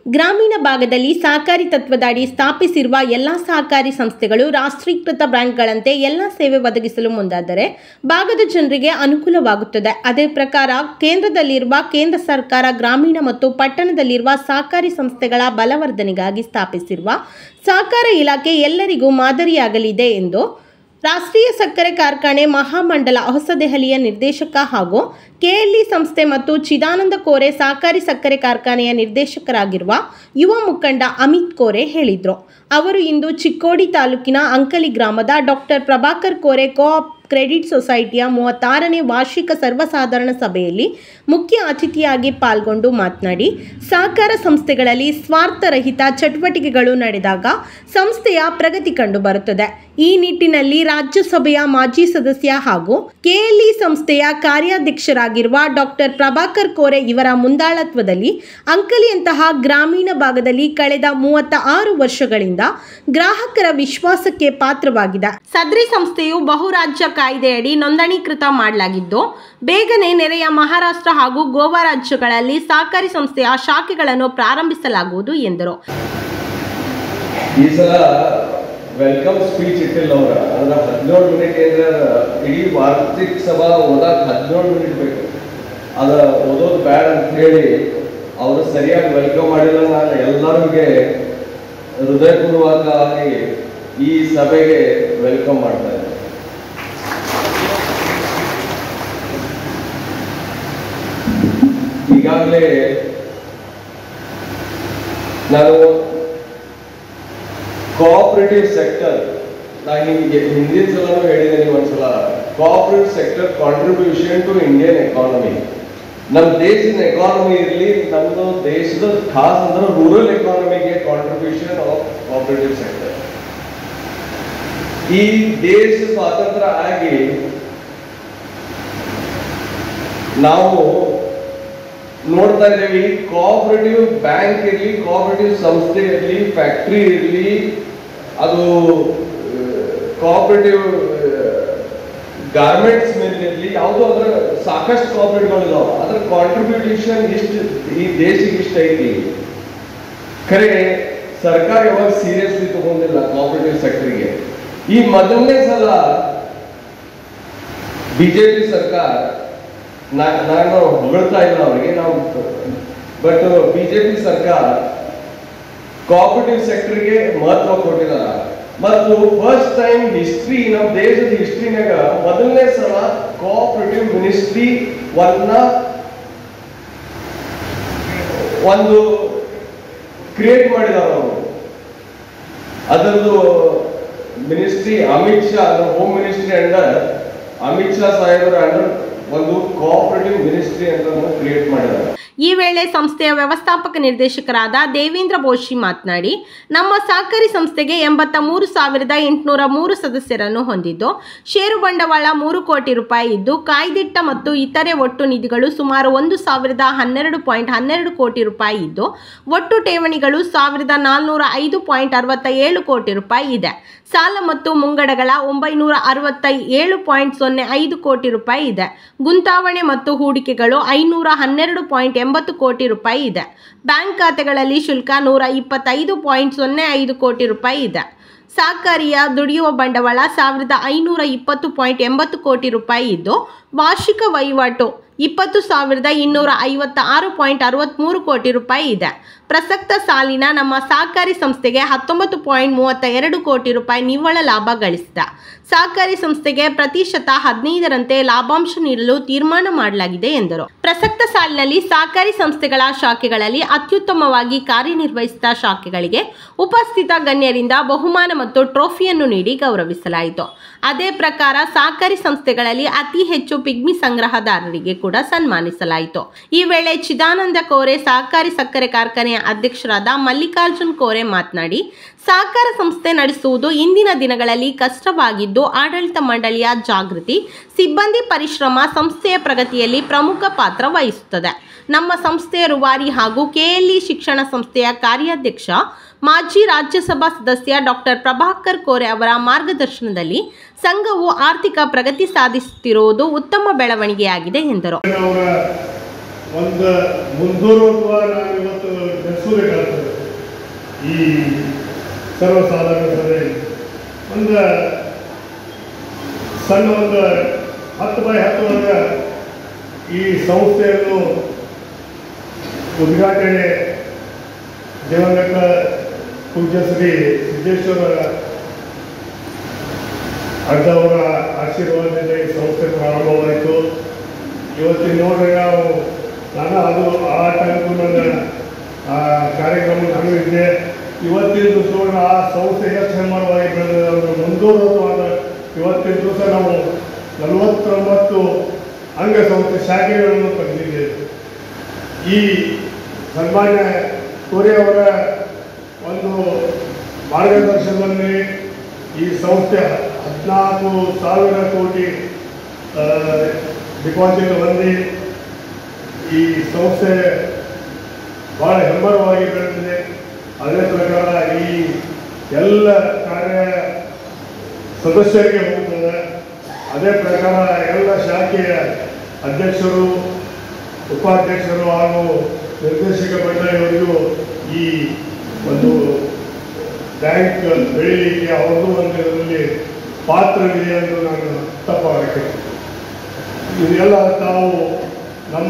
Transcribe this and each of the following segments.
ಗ್ರಾಮೀಣ ಭಾಗದಲ್ಲಿ ಸಹಕಾರಿ ತತ್ವದಡಿ ಸ್ಥಾಪಿಸಿರುವ ಎಲ್ಲ ಸಹಕಾರಿ ಸಂಸ್ಥೆಗಳು ರಾಷ್ಟ್ರೀಕೃತ ಬ್ಯಾಂಕ್ಗಳಂತೆ ಎಲ್ಲ ಸೇವೆ ಒದಗಿಸಲು ಮುಂದಾದರೆ ಭಾಗದ ಜನರಿಗೆ ಅನುಕೂಲವಾಗುತ್ತದೆ ಅದೇ ಪ್ರಕಾರ ಕೇಂದ್ರದಲ್ಲಿರುವ ಕೇಂದ್ರ ಸರ್ಕಾರ ಗ್ರಾಮೀಣ ಮತ್ತು ಪಟ್ಟಣದಲ್ಲಿರುವ ಸಹಕಾರಿ ಸಂಸ್ಥೆಗಳ ಬಲವರ್ಧನೆಗಾಗಿ ಸ್ಥಾಪಿಸಿರುವ ಸಹಕಾರ ಇಲಾಖೆ ಎಲ್ಲರಿಗೂ ಮಾದರಿಯಾಗಲಿದೆ ಎಂದು ರಾಷ್ಟ್ರೀಯ ಸಕ್ಕರೆ ಕಾರ್ಖಾನೆ ಮಹಾಮಂಡಲ ಹೊಸದೆಹಲಿಯ ನಿರ್ದೇಶಕ ಹಾಗೂ ಕೆಎಲ್ಇ ಸಂಸ್ಥೆ ಮತ್ತು ಚಿದಾನಂದ ಕೋರೆ ಸಹಕಾರಿ ಸಕ್ಕರೆ ಕಾರ್ಖಾನೆಯ ನಿರ್ದೇಶಕರಾಗಿರುವ ಯುವ ಮುಖಂಡ ಅಮಿತ್ ಕೋರೆ ಹೇಳಿದರು ಅವರು ಇಂದು ಚಿಕ್ಕೋಡಿ ತಾಲೂಕಿನ ಅಂಕಲಿ ಗ್ರಾಮದ doctor Prabhakar Kore co-op credit ಸೊಸೈಟಿಯ ಮೂವತ್ತಾರನೇ ವಾರ್ಷಿಕ ಸರ್ವಸಾಧಾರಣ ಸಭೆಯಲ್ಲಿ ಮುಖ್ಯ ಅತಿಥಿಯಾಗಿ ಪಾಲ್ಗೊಂಡು ಮಾತನಾಡಿ ಸಹಕಾರ ಸಂಸ್ಥೆಗಳಲ್ಲಿ ಸ್ವಾರ್ಥರಹಿತ ಚಟುವಟಿಕೆಗಳು ನಡೆದಾಗ ಸಂಸ್ಥೆಯ ಪ್ರಗತಿ ಕಂಡು ಬರುತ್ತದೆ ಈ ನಿಟ್ಟಿನಲ್ಲಿ ರಾಜ್ಯಸಭೆಯ ಮಾಜಿ ಸದಸ್ಯ ಹಾಗೂ ಕೆಎಲ್ಇ ಸಂಸ್ಥೆಯ ಕಾರ್ಯಾಧ್ಯಕ್ಷರಾಗಿರುವ ಡಾಕ್ಟರ್ ಪ್ರಭಾಕರ್ ಕೋರೆ ಇವರ ಮುಂದಾಳತ್ವದಲ್ಲಿ ಅಂಕಲಿಯಂತಹ ಗ್ರಾಮೀಣ ಭಾಗದಲ್ಲಿ ಕಳೆದ ಮೂವತ್ತ ಆರು ವರ್ಷಗಳಿಂದ ಗ್ರಾಹಕರ ವಿಶ್ವಾಸಕ್ಕೆ ಪಾತ್ರವಾಗಿದೆ ಸದ್ರಿ ಸಂಸ್ಥೆಯು ಬಹುರಾಜ್ಯ ಕಾಯ್ದೆಯಡಿ ನೋಂದಣೀಕೃತ ಮಾಡಲಾಗಿದ್ದು ಬೇಗನೆ ನೆರೆಯ ಮಹಾರಾಷ್ಟ್ರ ಹಾಗೂ ಗೋವಾ ರಾಜ್ಯಗಳಲ್ಲಿ ಸಹಕಾರಿ ಸಂಸ್ಥೆಯ ಶಾಖೆಗಳನ್ನು ಪ್ರಾರಂಭಿಸಲಾಗುವುದು ಎಂದರು ಈ ಸಲ ವೆಲ್ಕಮ್ ಸ್ಪೀಚ್ ಇಟ್ಟಿಲ್ಲ ಅವ್ರ ಅಂದ್ರೆ ಹದಿನೇಳು ಮಿನಿಟ್ ಏನ್ರ ಇಡೀ ವಾರ್ಷಿಕ ಸಭಾ ಓದಾಕ ಹದಿನೇಳು ಮಿನಿಟ್ ಬೇಕು ಅದ ಓದೋದು ಬ್ಯಾಡ ಅಂತ ಹೇಳಿ ಅವರು ಸರಿಯಾಗಿ ವೆಲ್ಕಮ್ ಮಾಡಿಲ್ಲ ನಾನು ಎಲ್ಲರಿಗೆ ಹೃದಯಪೂರ್ವಕವಾಗಿ ಈ ಸಭೆಗೆ ವೆಲ್ಕಮ್ ಮಾಡ್ತಾ ಇದ್ದೀನಿ ಈಗಾಗಲೇ ನಾನು ಕೋಆಪರೇಟಿವ್ ಸೆಕ್ಟರ್ ನಾ ನಿಮಗೆ ಹಿಂದಿನ ಸಲನೂ ಹೇಳಿದ್ದೀನಿ ಒಂದ್ಸಲ cooperative sector contribution to Indian economy ನಮ್ಮ ದೇಶದ ಎಕಾನಮಿ ಇರಲಿ ನಮ್ಮದು ದೇಶದ ಖಾಸ್ ಅಂದ್ರೆ ರೂರಲ್ ಎಕಾನಮಿಗೆ ಕಾಂಟ್ರಿಬ್ಯೂಷನ್ ಆಫ್ ಕೋಆಪರೇಟಿವ್ ಸೆಕ್ಟರ್ ಈ ದೇಶ ಸ್ವಾತಂತ್ರ್ಯ ಆಗಿ ನಾವು ನೋಡ್ತಾ ಇದ್ದೇವೆ ಕೋಆಪರೇಟಿವ್ ಬ್ಯಾಂಕ್ ಇರಲಿ ಕೋಆಪರೇಟಿವ್ ಸಂಸ್ಥೆ ಇರಲಿ ಫ್ಯಾಕ್ಟ್ರಿ ಇರಲಿ ಅದು ಕೋಆಪರೇಟಿವ್ ಗಾರ್ಮೆಂಟ್ಸ್ ಮೇಲೆ ಇರಲಿ ಯಾವುದೋ ಅದರ ಸಾಕಷ್ಟು ಕೋಆಪರೇಟಿವ್ಗಳು ಇದಾವೆ ಅದ್ರ ಕಾಂಟ್ರಿಬ್ಯೂಷನ್ ಇಷ್ಟು ಈ ದೇಶಕ್ಕೆ ಇಷ್ಟ ಐತಿ ಖರೆ ಸರ್ಕಾರ ಯಾವಾಗ ಸೀರಿಯಸ್ಲಿ ತಗೊಂಡಿಲ್ಲ ಕೋಆಪರೇಟಿವ್ ಸೆಕ್ಟರ್ಗೆ ಈ ಮೊದಲನೇ ಸಲ ಬಿಜೆಪಿ ಸರ್ಕಾರ ನಾ- ನಾನು ಹೊಗಳ್ತಾ ಇಲ್ಲ ಅವರಿಗೆ ನಾವು ಬಟ್ ಬಿಜೆಪಿ ಸರ್ಕಾರ ಕೋಆಪರೇಟಿವ್ ಸೆಕ್ಟರ್ಗೆ ಮಹತ್ವ ಕೊಟ್ಟಿದಾರ ಮತ್ತು ಫಸ್ಟ್ ಟೈಮ್ ಹಿಸ್ಟ್ರಿ ನಮ್ಮ ದೇಶದ ಹಿಸ್ಟ್ರಿನಾಗ ಮೊದಲನೇ ಸಲ ಕೋಆಪರೇಟಿವ್ ಮಿನಿಸ್ಟ್ರಿ ಒನ್ನ ಒಂದು ಕ್ರಿಯೇಟ್ ಮಾಡಿದಾರ ಅವರು ಅದರದ್ದು ministry Amit Shah home ministry under Amit Shah ಸಾಹೇಬರ ಅಂಡರ್ ಒಂದು ಕೋಆಪರೇಟಿವ್ ಮಿನಿಸ್ಟ್ರಿ ಅಂತ ಕ್ರಿಯೇಟ್ ಮಾಡಿದ್ದಾರೆ ಈ ವೇಳೆ ಸಂಸ್ಥೆಯ ವ್ಯವಸ್ಥಾಪಕ ನಿರ್ದೇಶಕರಾದ ದೇವೇಂದ್ರ ಬೋಶಿ ಮಾತನಾಡಿ ನಮ್ಮ ಸಹಕಾರಿ ಸಂಸ್ಥೆಗೆ ಎಂಬತ್ತ ಮೂರು ಸಾವಿರದ ಎಂಟುನೂರ ಮೂರು ಸದಸ್ಯರನ್ನು ಹೊಂದಿದ್ದು ಷೇರು ಬಂಡವಾಳ ಮೂರು ಕೋಟಿ ರೂಪಾಯಿ ಇದ್ದು ಕಾಯ್ದಿಟ್ಟ ಮತ್ತು ಇತರೆ ಒಟ್ಟು ನಿಧಿಗಳು ಸುಮಾರು ಒಂದು ಸಾವಿರದ ಹನ್ನೆರಡು ಪಾಯಿಂಟ್ ಹನ್ನೆರಡು ಕೋಟಿ ರೂಪಾಯಿ ಇದ್ದು ಒಟ್ಟು ಠೇವಣಿಗಳು ಸಾವಿರದ ನಾಲ್ನೂರ ಐದು ಪಾಯಿಂಟ್ ಅರವತ್ತ ಏಳು ಕೋಟಿ ರೂಪಾಯಿ ಇದೆ ಸಾಲ ಮತ್ತು ಮುಂಗಡಗಳ ಒಂಬೈನೂರ ಅರವತ್ತ ಏಳು ಪಾಯಿಂಟ್ ಸೊನ್ನೆ ಐದು ಕೋಟಿ ರೂಪಾಯಿ ಇದೆ ಗುಂತಾವಣೆ ಮತ್ತು ಹೂಡಿಕೆಗಳು ಐನೂರ ಹನ್ನೆರಡು ಪಾಯಿಂಟ್ ಎಂಬತ್ತು ಕೋಟಿ ರೂಪಾಯಿ ಇದೆ ಬ್ಯಾಂಕ್ ಖಾತೆಗಳಲ್ಲಿ ಶುಲ್ಕ ನೂರ ಇಪ್ಪತ್ತೈದು ಪಾಯಿಂಟ್ ಸೊನ್ನೆ ಐದು ಕೋಟಿ ರೂಪಾಯಿ ಇದೆ ಸಹಕಾರಿಯ ದುಡಿಯುವ ಬಂಡವಾಳ ಸಾವಿರದ ಐನೂರ ಇಪ್ಪತ್ತು ಪಾಯಿಂಟ್ ಎಂಬತ್ತು ಕೋಟಿ ರೂಪಾಯಿ ಇದ್ದು ವಾರ್ಷಿಕ ವಹಿವಾಟು ಇಪ್ಪತ್ತು ಸಾವಿರದ ಇನ್ನೂರ ಐವತ್ತ ಆರು ಪಾಯಿಂಟ್ ಅರವತ್ತ್ಮೂರು ಕೋಟಿ ರೂಪಾಯಿ ಇದೆ ಪ್ರಸಕ್ತ ಸಾಲಿನ ನಮ್ಮ ಸಹಕಾರಿ ಸಂಸ್ಥೆಗೆ ಹತ್ತೊಂಬತ್ತು ಪಾಯಿಂಟ್ ಮೂವತ್ತ ಎರಡು ಕೋಟಿ ರೂಪಾಯಿ ನಿವ್ವಳ ಲಾಭ ಗಳಿಸಿದ ಸಹಕಾರಿ ಸಂಸ್ಥೆಗೆ ಪ್ರತಿಶತ ಹದಿನೈದರಂತೆ ಲಾಭಾಂಶ ನೀಡಲು ತೀರ್ಮಾನ ಮಾಡಲಾಗಿದೆ ಎಂದರು ಪ್ರಸಕ್ತ ಸಾಲಿನಲ್ಲಿ ಸಹಕಾರಿ ಸಂಸ್ಥೆಗಳ ಶಾಖೆಗಳಲ್ಲಿ ಅತ್ಯುತ್ತಮವಾಗಿ ಕಾರ್ಯನಿರ್ವಹಿಸಿದ ಶಾಖೆಗಳಿಗೆ ಉಪಸ್ಥಿತ ಗಣ್ಯರಿಂದ ಬಹುಮಾನ ಮತ್ತು ಟ್ರೋಫಿಯನ್ನು ನೀಡಿ ಗೌರವಿಸಲಾಯಿತು ಅದೇ ಪ್ರಕಾರ ಸಹಕಾರಿ ಸಂಸ್ಥೆಗಳಲ್ಲಿ ಅತಿ ಹೆಚ್ಚು ಪಿಗ್ಮಿ ಸಂಗ್ರಹದಾರರಿಗೆ ಕೂಡ ಸನ್ಮಾನಿಸಲಾಯಿತು ಈ ವೇಳೆ ಚಿದಾನಂದ ಕೋರೆ ಸಹಕಾರಿ ಸಕ್ಕರೆ ಕಾರ್ಖಾನೆಯ ಅಧ್ಯಕ್ಷರಾದ ಮಲ್ಲಿಕಾರ್ಜುನ್ ಕೋರೆ ಮಾತನಾಡಿ ಸಹಕಾರ ಸಂಸ್ಥೆ ನಡೆಸುವುದು ಇಂದಿನ ದಿನಗಳಲ್ಲಿ ಕಷ್ಟವಾಗಿದ್ದು ಆಡಳಿತ ಮಂಡಳಿಯ ಜಾಗೃತಿ ಸಿಬ್ಬಂದಿ ಪರಿಶ್ರಮ ಸಂಸ್ಥೆಯ ಪ್ರಗತಿಯಲ್ಲಿ ಪ್ರಮುಖ ಪಾತ್ರ ವಹಿಸುತ್ತದೆ ನಮ್ಮ ಸಂಸ್ಥೆಯ ರೂವಾರಿ ಹಾಗೂ ಕೆಎಲ್ಇ ಶಿಕ್ಷಣ ಸಂಸ್ಥೆಯ ಕಾರ್ಯಾಧ್ಯಕ್ಷ ಮಾಜಿ ರಾಜ್ಯಸಭಾ ಸದಸ್ಯ ಡಾಕ್ಟರ್ ಪ್ರಭಾಕರ್ ಕೋರೆ ಅವರ ಮಾರ್ಗದರ್ಶನದಲ್ಲಿ ಸಂಘವು ಆರ್ಥಿಕ ಪ್ರಗತಿ ಸಾಧಿಸುತ್ತಿರುವುದು ಉತ್ತಮ ಬೆಳವಣಿಗೆಯಾಗಿದೆ ಎಂದರು ಅವರ ಒಂದು ಮುಂದೂಡುವ ನಾವು ಇವತ್ತು ನಡೆಸಬೇಕಾಗ್ತದೆ ಸರ್ವಸಾಧಾರಣ ಸಭೆ ಒಂದು ಸಣ್ಣ ಒಂದು ಹತ್ತು ಬೈ ಹತ್ತು ಒಳಗೆ ಈ ಸಂಸ್ಥೆಯನ್ನು ಉದ್ಘಾಟನೆ ದಿವಂಗತ ಪೂಜ್ಯ ಶ್ರೀ ಸಿದ್ದೇಶ್ವರ ಅಡ್ಡವರ ಆಶೀರ್ವಾದದಿಂದ ಈ ಸಂಸ್ಥೆ ಪ್ರಾರಂಭವಾಯಿತು ಇವತ್ತಿನ ನೋಡ್ರಿ ನಾವು ನಾನು ಅದು ಆ ಟೈಮು ನನ್ನ ಆ ಕಾರ್ಯಕ್ರಮ ನಾನು ಇದ್ದೆ ಇವತ್ತಿನ ದಿವಸ ನೋಡ್ರಿ ಆ ಸಂಸ್ಥೆ ಎಷ್ಟು ಹೆಮ್ಮರವಾಗಿ ಬೆಳೆದಿದೆ ಅದರ ಮುಂದೂಡುವಾದ ಇವತ್ತಿನ ದಿವಸ ನಾವು ನಲವತ್ತೊಂಬತ್ತು ಅಂಗ ಸಂಸ್ಥೆ ಶಾಖೆಗಳನ್ನು ತೆಗೆದಿದ್ದೇವೆ ಈ ಸನ್ಮಾನ್ಯ ಕೋರೆ ಅವರ ಒಂದು ಮಾರ್ಗದರ್ಶನದಲ್ಲಿ ಈ ಸಂಸ್ಥೆ ಹದಿನಾಲ್ಕು ಸಾವಿರ ಕೋಟಿ ಡಿಪಾಸಿಟ್ ಹೊಂದಿ ಈ ಸಂಸ್ಥೆ ಭಾಳ ಹೆಮ್ಮರವಾಗಿ ಬೆಳೆದಿದೆ ಅದೇ ಪ್ರಕಾರ ಈ ಎಲ್ಲ ಕಾರ್ಯ ಸದಸ್ಯರಿಗೆ ಹೋಗ್ತದೆ ಅದೇ ಪ್ರಕಾರ ಎಲ್ಲ ಶಾಖೆಯ ಅಧ್ಯಕ್ಷರು ಉಪಾಧ್ಯಕ್ಷರು ಹಾಗೂ ನಿರ್ದೇಶಕ ಮಂಡಳಿಯವರಿಗೂ ಈ ಒಂದು ಬ್ಯಾಂಕ್ ಬೆಳೀಲಿಕ್ಕೆ ಅವ್ರದ್ದು ಒಂದು ಇದರಲ್ಲಿ ಪಾತ್ರವಿದೆ ಎಂದು ನಾನು ತಪ್ಪಾಗಕ್ಕೆ ಇದೆಲ್ಲ ತಾವು ನಮ್ಮ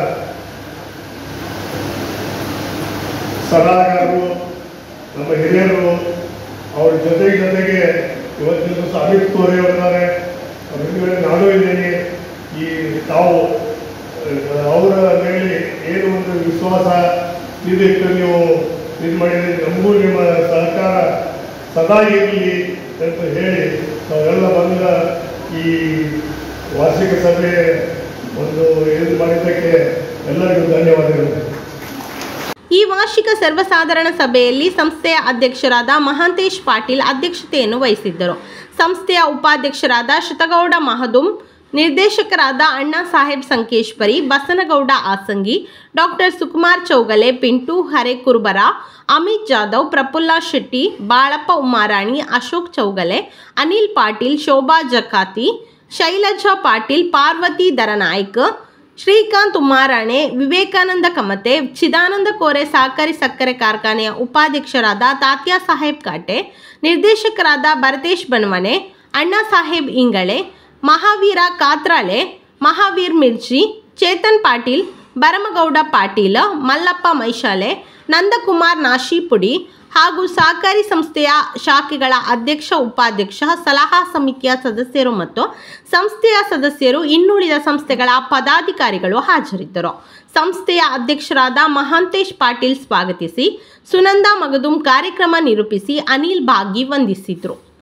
ಸಲಹಾಗಾರರು ನಮ್ಮ ಹಿರಿಯರು ಅವ್ರ ಜೊತೆ ಜೊತೆಗೆ ಇವತ್ತಿನ ದಿವಸ ಅಮಿತ್ ಕೋರೆ ಅವರಿದ್ದಾರೆ ಅವ್ರ ಹಿಂದ್ಗಡೆ ನಾನು ಇದ್ದೀನಿ ಈ ತಾವು ಅಹ್, ಅವರ ಮೇಲೆ ಏನು ಒಂದು ವಿಶ್ವಾಸ ಇದಕ್ಕೆ ನೀವು ಇದು ಮಾಡಿದ್ರೆ ನಮಗೂ ನಿಮ್ಮ ಸಹಕಾರ ಸದಾ ಇರಲಿ ಅಂತ ಹೇಳಿ ನಾವೆಲ್ಲ ಬಂದ ಈ ವಾರ್ಷಿಕ ಸಭೆ ಒಂದು ಇದು ಮಾಡಿದ್ದಕ್ಕೆ ಎಲ್ಲರಿಗೂ ಧನ್ಯವಾದಗಳು ಈ ವಾರ್ಷಿಕ ಸರ್ವಸಾಧಾರಣ ಸಭೆಯಲ್ಲಿ ಸಂಸ್ಥೆಯ ಅಧ್ಯಕ್ಷರಾದ ಮಹಾಂತೇಶ್ ಪಾಟೀಲ್ ಅಧ್ಯಕ್ಷತೆಯನ್ನು ವಹಿಸಿದ್ದರು ಸಂಸ್ಥೆಯ ಉಪಾಧ್ಯಕ್ಷರಾದ ಶತಗೌಡ ಮಹದುಂ ನಿರ್ದೇಶಕರಾದ ಅಣ್ಣಾ ಸಾಹೇಬ್ ಸಂಕೇಶ್ವರಿ ಬಸನಗೌಡ ಆಸಂಗಿ ಡಾಕ್ಟರ್ ಸುಕುಮಾರ್ ಚೌಗಲೆ ಪಿಂಟು ಹರೆ ಕುರ್ಬರ ಅಮಿತ್ ಜಾಧವ್ ಪ್ರಫುಲ್ಲ ಶೆಟ್ಟಿ ಬಾಳಪ್ಪ ಉಮಾರಾಣಿ ಅಶೋಕ್ ಚೌಗಲೆ ಅನಿಲ್ ಪಾಟೀಲ್ ಶೋಭಾ ಜಕಾತಿ ಶೈಲಜಾ ಪಾಟೀಲ್ ಪಾರ್ವತಿ ದರನಾಯ್ಕ್ ಶ್ರೀಕಾಂತ್ ಉಮ್ಮಾರಾಣೆ ವಿವೇಕಾನಂದ ಕಮತೆ ಚಿದಾನಂದ ಕೋರೆ ಸಹಕಾರಿ ಸಕ್ಕರೆ ಕಾರ್ಖಾನೆಯ ಉಪಾಧ್ಯಕ್ಷರಾದ ತಾತ್ಯಾ ಸಾಹೇಬ್ ಕಾಟೆ ನಿರ್ದೇಶಕರಾದ ಭರತೇಶ್ ಬನ್ವನೆ ಅಣ್ಣಾ ಸಾಹೇಬ್ ಇಂಗಳೆ ಮಹಾವೀರ ಕಾತ್ರಾಳೆ ಮಹಾವೀರ್ ಮಿರ್ಜಿ ಚೇತನ್ ಪಾಟೀಲ್ ಭರಮಗೌಡ ಪಾಟೀಲ ಮಲ್ಲಪ್ಪ ಮೈಶಾಲೆ ನಂದಕುಮಾರ್ ನಾಶಿಪುಡಿ ಹಾಗೂ ಸಹಕಾರಿ ಸಂಸ್ಥೆಯ ಶಾಖೆಗಳ ಅಧ್ಯಕ್ಷ ಉಪಾಧ್ಯಕ್ಷ ಸಲಹಾ ಸಮಿತಿಯ ಸದಸ್ಯರು ಮತ್ತು ಸಂಸ್ಥೆಯ ಸದಸ್ಯರು ಇನ್ನುಳಿದ ಸಂಸ್ಥೆಗಳ ಪದಾಧಿಕಾರಿಗಳು ಹಾಜರಿದ್ದರು ಸಂಸ್ಥೆಯ ಅಧ್ಯಕ್ಷರಾದ ಮಹಾಂತೇಶ್ ಪಾಟೀಲ್ ಸ್ವಾಗತಿಸಿ ಸುನಂದಾ ಮಗದುಂ ಕಾರ್ಯಕ್ರಮ ನಿರೂಪಿಸಿ ಅನಿಲ್ ಭಾಗಿ ವಂದಿಸಿದರು